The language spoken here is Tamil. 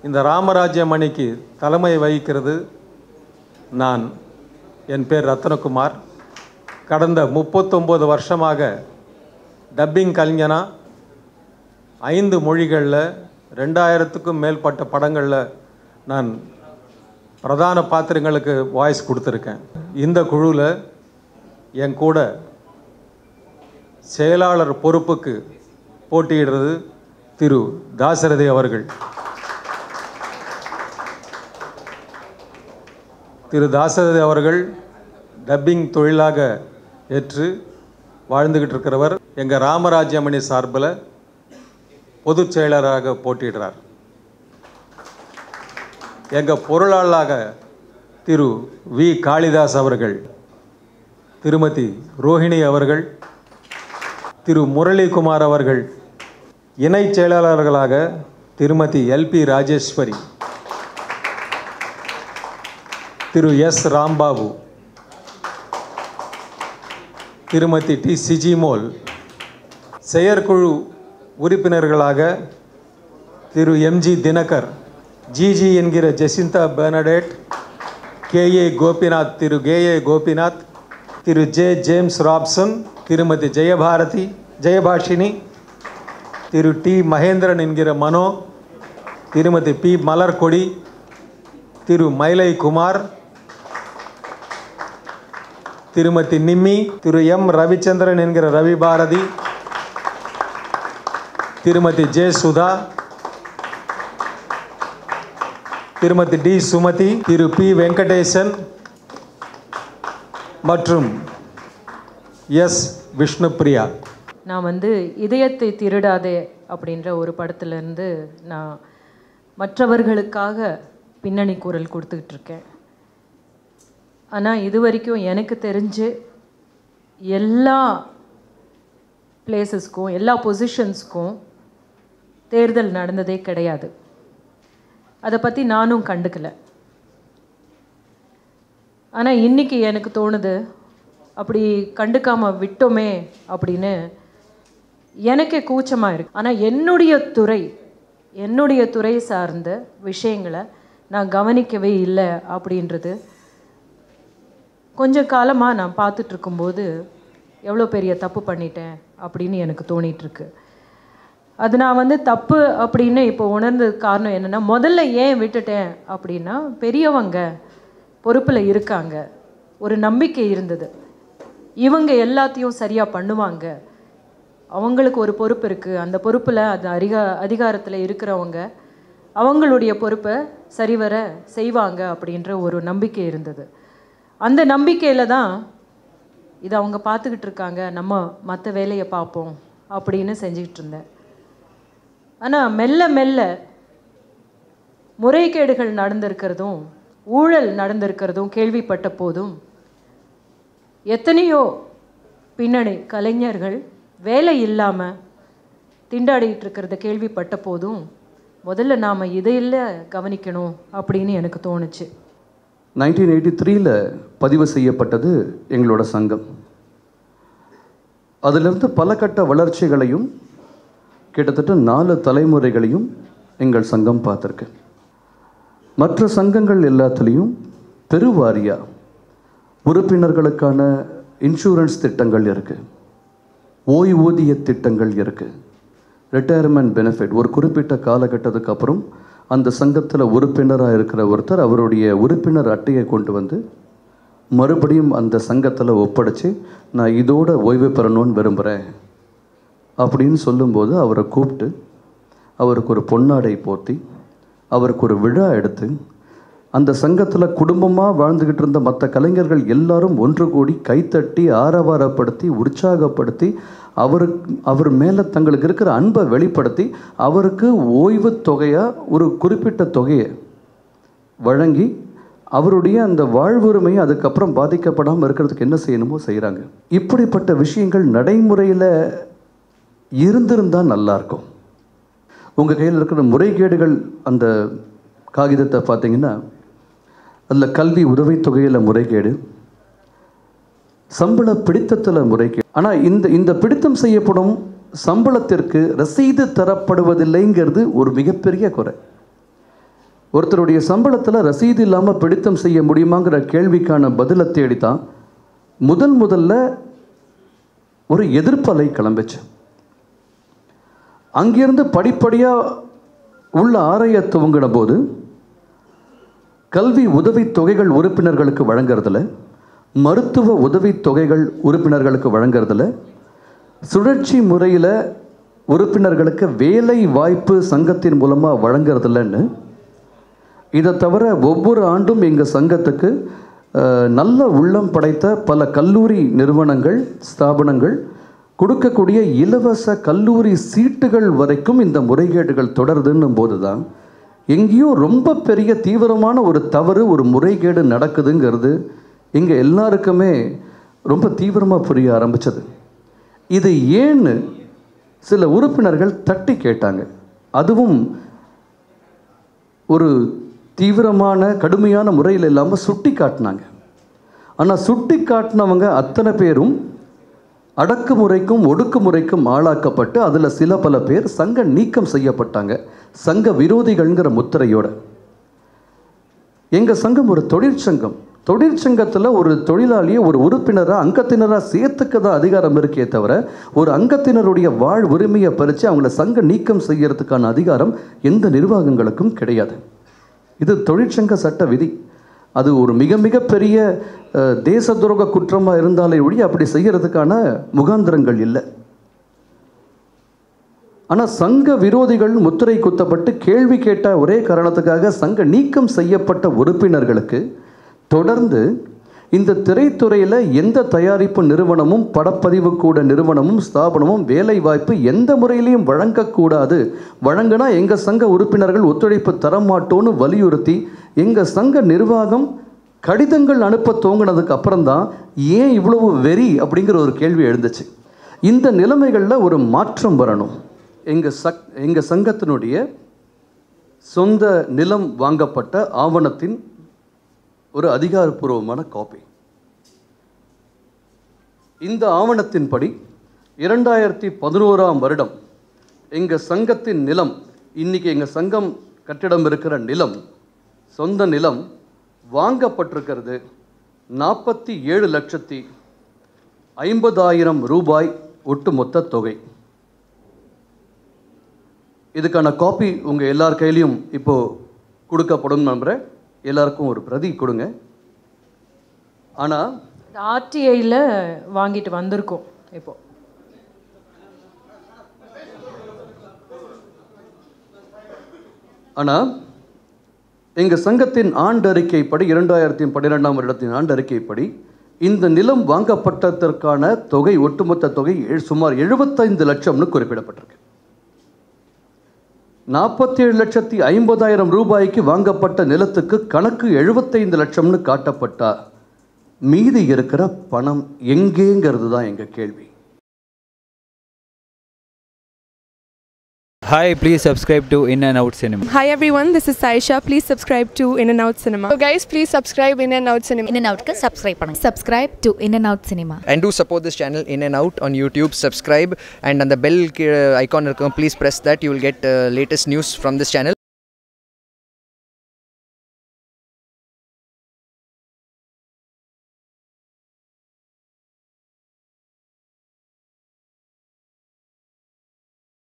இந்த ராமராஜ்யம் அணிக்கு தலைமை வகிக்கிறது நான் என் பேர் ரத்னகுமார் கடந்த முப்பத்தொம்போது வருஷமாக டப்பிங் கலைஞனா ஐந்து மொழிகளில் ரெண்டாயிரத்துக்கும் மேற்பட்ட படங்களில் நான் பிரதான பாத்திரங்களுக்கு வாய்ஸ் கொடுத்துருக்கேன் இந்த குழுவில் என் கூட செயலாளர் பொறுப்புக்கு போட்டியிடுறது திரு தாசரதி அவர்கள் திரு தாசரதி அவர்கள் டப்பிங் தொழிலாக ஏற்று வாழ்ந்துக்கிட்டு இருக்கிறவர் எங்கள் ராமராஜ்யமணி சார்பில் பொதுச் செயலராக போட்டியிடுறார் எங்கள் பொருளாளராக திரு வி காளிதாஸ் அவர்கள் திருமதி ரோஹிணி அவர்கள் திரு முரளிகுமார் அவர்கள் இணைச் செயலாளர்களாக திருமதி எல்பி ராஜேஸ்வரி திரு எஸ் ராம்பாபு திருமதி டி சிஜிமோல் செயற்குழு உறுப்பினர்களாக திரு எம்ஜி தினகர் ஜிஜி என்கிற Jacinta Bernadette K A Gopinath திரு கே ஏ கோபிநாத் திரு ஜே ஜேம்ஸ் ராப்சன் திருமதி ஜெயபாரதி ஜெயபாஷினி திரு டி மகேந்திரன் என்கிற மனோ திருமதி பி மலர்கொடி திரு மயிலை குமார் திருமதி நிம்மி திரு எம் ரவிச்சந்திரன் என்கிற ரவி பாரதி திருமதி ஜே சுதா திருமதி டி சுமதி திரு பி வெங்கடேசன் மற்றும் எஸ் விஷ்ணுபிரியா நான் வந்து இதயத்தை திருடாதே அப்படின்ற ஒரு படத்துலேருந்து நான் மற்றவர்களுக்காக பின்னணி குரல் கொடுத்துக்கிட்டு இருக்கேன் ஆனால் இது வரைக்கும் எனக்கு தெரிஞ்சு எல்லா பிளேசஸ்க்கும் எல்லா பொசிஷன்ஸ்க்கும் தேர்தல் நடந்ததே கிடையாது அதை பற்றி நானும் கண்டுக்கல ஆனால் இன்னைக்கு எனக்கு தோணுது அப்படி கண்டுக்காம விட்டோமே அப்படின்னு எனக்கே கூச்சமாக இருக்கு ஆனால் என்னுடைய துறை என்னுடைய துறை சார்ந்த விஷயங்களை நான் கவனிக்கவே இல்லை அப்படின்றது கொஞ்ச காலமாக நான் பார்த்துட்டு இருக்கும்போது எவ்வளோ பெரிய தப்பு பண்ணிட்டேன் அப்படின்னு எனக்கு தோணிட்டு இருக்கு அது நான் வந்து தப்பு அப்படின்னு இப்போ உணர்ந்தது காரணம் என்னென்னா முதல்ல ஏன் விட்டுட்டேன் அப்படின்னா பெரியவங்க பொறுப்பில் இருக்காங்க ஒரு நம்பிக்கை இருந்தது இவங்க எல்லாத்தையும் சரியாக பண்ணுவாங்க அவங்களுக்கு ஒரு பொறுப்பு இருக்குது அந்த பொறுப்பில் அது அதிகா அதிகாரத்தில் இருக்கிறவங்க அவங்களுடைய பொறுப்பை சரிவர செய்வாங்க அப்படின்ற ஒரு நம்பிக்கை இருந்தது அந்த நம்பிக்கையில் தான் இதை அவங்க பார்த்துக்கிட்டு இருக்காங்க நம்ம மற்ற வேலையை பார்ப்போம் அப்படின்னு செஞ்சுக்கிட்டு இருந்தேன் ஆனால் மெல்ல மெல்ல முறைகேடுகள் நடந்திருக்கிறதும் ஊழல் நடந்திருக்கிறதும் கேள்விப்பட்ட போதும் எத்தனையோ பின்னணி கலைஞர்கள் வேலை இல்லாமல் திண்டாடிட்டு இருக்கிறத கேள்விப்பட்ட போதும் முதல்ல நாம் இதையில் கவனிக்கணும் அப்படின்னு எனக்கு தோணுச்சு நைன்டீன் எயிட்டி த்ரீல பதிவு செய்யப்பட்டது எங்களோட சங்கம் அதிலிருந்து பல கட்ட வளர்ச்சிகளையும் கிட்டத்தட்ட நாலு தலைமுறைகளையும் எங்கள் சங்கம் பார்த்துருக்கு மற்ற சங்கங்கள் எல்லாத்துலேயும் பெருவாரியா உறுப்பினர்களுக்கான இன்சூரன்ஸ் திட்டங்கள் இருக்குது ஓய்வூதிய திட்டங்கள் இருக்குது ரிட்டையர்மெண்ட் பெனிஃபிட் ஒரு குறிப்பிட்ட காலகட்டத்துக்கு அப்புறம் அந்த சங்கத்தில் உறுப்பினராக இருக்கிற ஒருத்தர் அவருடைய உறுப்பினர் அட்டையை கொண்டு வந்து மறுபடியும் அந்த சங்கத்தில் ஒப்படைச்சு நான் இதோட ஓய்வு பெறணும்னு விரும்புகிறேன் அப்படின்னு சொல்லும்போது அவரை கூப்பிட்டு அவருக்கு ஒரு பொன்னாடை போர்த்தி அவருக்கு ஒரு விழா எடுத்து அந்த சங்கத்தில் குடும்பமாக வாழ்ந்துக்கிட்டு இருந்த மற்ற கலைஞர்கள் எல்லாரும் ஒன்று கூடி கைத்தட்டி ஆரவாரப்படுத்தி உற்சாகப்படுத்தி அவருக்கு அவர் மேலே தங்களுக்கு இருக்கிற அன்பை வெளிப்படுத்தி அவருக்கு ஓய்வு தொகையாக ஒரு குறிப்பிட்ட தொகையை வழங்கி அவருடைய அந்த வாழ்வுரிமையை அதுக்கப்புறம் பாதிக்கப்படாமல் இருக்கிறதுக்கு என்ன செய்யணுமோ செய்கிறாங்க இப்படிப்பட்ட விஷயங்கள் நடைமுறையில் இருந்திருந்தால் நல்லாயிருக்கும் உங்கள் கையில் இருக்கிற முறைகேடுகள் அந்த காகிதத்தை பார்த்தீங்கன்னா அதில் கல்வி உதவித்தொகையில் முறைகேடு சம்பள பிடித்தத்தில் முறைகேடு ஆனால் இந்த இந்த பிடித்தம் செய்யப்படும் சம்பளத்திற்கு ரசீது தரப்படுவதில்லைங்கிறது ஒரு மிகப்பெரிய குறை ஒருத்தருடைய சம்பளத்தில் ரசீது இல்லாமல் பிடித்தம் செய்ய முடியுமாங்கிற கேள்விக்கான பதிலை தேடித்தான் முதல் முதல்ல ஒரு எதிர்ப்பலை கிளம்பிச்சு அங்கிருந்து படிப்படியாக உள்ள ஆராய துவங்கின போது கல்வி உதவித் தொகைகள் உறுப்பினர்களுக்கு வழங்குறதுல மருத்துவ உதவித் தொகைகள் உறுப்பினர்களுக்கு வழங்குறதுல சுழற்சி முறையில் உறுப்பினர்களுக்கு வேலை வாய்ப்பு சங்கத்தின் மூலமாக வழங்குறதில்லன்னு இதை தவிர ஒவ்வொரு ஆண்டும் எங்கள் சங்கத்துக்கு அஹ், நல்ல உள்ளம் படைத்த பல கல்லூரி நிறுவனங்கள் ஸ்தாபனங்கள் கொடுக்கக்கூடிய இலவச கல்லூரி சீட்டுகள் வரைக்கும் இந்த முறைகேடுகள் தொடருதுன்னும் போது தான் எங்கேயோ ரொம்ப பெரிய தீவிரமான ஒரு தவறு ஒரு முறைகேடு நடக்குதுங்கிறது இங்கே எல்லாருக்குமே ரொம்ப தீவிரமாக புரிய ஆரம்பிச்சது இது ஏன்னு சில உறுப்பினர்கள் தட்டி கேட்டாங்க அதுவும் ஒரு தீவிரமான கடுமையான முறையில் இல்லாமல் சுட்டி காட்டினாங்க ஆனால் சுட்டி காட்டினவங்க அத்தனை பேரும் அடக்குமுறைக்கும் ஒடுக்குமுறைக்கும் ஆளாக்கப்பட்டு அதில் சில பல பேர் சங்க நீக்கம் செய்யப்பட்டாங்க சங்க விரோதிகள்ங்கிற முத்திரையோட எங்கள் சங்கம் ஒரு தொழிற்சங்கம் தொழிற்சங்கத்தில் ஒரு தொழிலாளியை ஒரு உறுப்பினராக அங்கத்தினராக சேர்த்துக்க தான் அதிகாரம் இருக்கே தவிர ஒரு அங்கத்தினருடைய வாழ் உரிமையை பறித்து அவங்கள சங்க நீக்கம் செய்யறதுக்கான அதிகாரம் எந்த நிர்வாகங்களுக்கும் கிடையாது இது தொழிற்சங்க சட்ட விதி அது ஒரு மிக மிக பெரிய அஹ், தேச துரோக குற்றமாக இருந்தாலே ஒழிய அப்படி செய்யறதுக்கான முகாந்திரங்கள் இல்லை ஆனால் சங்க விரோதிகள் முத்திரை குத்தப்பட்டு கேள்வி கேட்ட ஒரே காரணத்துக்காக சங்க நீக்கம் செய்யப்பட்ட உறுப்பினர்களுக்கு தொடர்ந்து இந்த திரைத்துறையில் எந்த தயாரிப்பு நிறுவனமும் படப்பதிவு கூட நிறுவனமும் ஸ்தாபனமும் வேலை வாய்ப்பு எந்த முறையிலையும் வழங்கக்கூடாது வழங்கினா எங்கள் சங்க உறுப்பினர்கள் ஒத்துழைப்பு தர மாட்டோன்னு வலியுறுத்தி எங்கள் சங்க நிர்வாகம் கடிதங்கள் அனுப்ப துவங்கினதுக்கு அப்புறம்தான் ஏன் இவ்வளவு வெறி அப்படிங்கிற ஒரு கேள்வி எழுந்துச்சு இந்த நிலைமைகளில் ஒரு மாற்றம் வரணும் எங்கள் சக் எங்கள் சங்கத்தினுடைய சொந்த நிலம் வாங்கப்பட்ட ஆவணத்தின் ஒரு அதிகாரப்பூர்வமான காப்பி இந்த ஆவணத்தின்படி இரண்டாயிரத்தி பதினோராம் வருடம் எங்கள் சங்கத்தின் நிலம் இன்னைக்கு எங்கள் சங்கம் கட்டிடம் இருக்கிற நிலம் சொந்த நிலம் வாங்கப்பட்டிருக்கிறது நாற்பத்தி ஏழு லட்சத்தி ஐம்பதாயிரம் ரூபாய் ஒட்டுமொத்த தொகை இதுக்கான காப்பி உங்கள் எல்லார் கையிலையும் இப்போது கொடுக்கப்படும் நம்புகிறேன் எல்லாருக்கும் ஒரு பிரதி கொடுங்க ஆனால் ஆர்டிஐயில் வாங்கிட்டு வந்திருக்கோம் இப்போ ஆனால் எங்கள் சங்கத்தின் ஆண்டறிக்கைப்படி இரண்டாயிரத்தி பன்னிரெண்டாம் வருடத்தின் ஆண்டறிக்கைப்படி இந்த நிலம் வாங்கப்பட்டதற்கான தொகை ஒட்டுமொத்த தொகை எழு- சுமார் எழுபத்தைந்து லட்சம்னு குறிப்பிடப்பட்டிருக்கு நாற்பத்தேழு லட்சத்தி ஐம்பதாயிரம் ரூபாய்க்கு வாங்கப்பட்ட நிலத்துக்கு கணக்கு எழுபத்தைந்து லட்சம்னு காட்டப்பட்டா மீதி இருக்கிற பணம் எங்கேங்கிறது தான் எங்கள் கேள்வி Hi, please subscribe to In and Out Cinema. Hi everyone, this is Saisha. Please subscribe to In and Out Cinema. So guys, please subscribe In and Out Cinema. In and அவுட்க்கு சப்ஸ்கிரைப் பண்ணுங்க subscribe to in and out cinema and do support this channel in and out on youtube subscribe and on the bell uh, icon uh, please press that you will get uh, latest news from this channel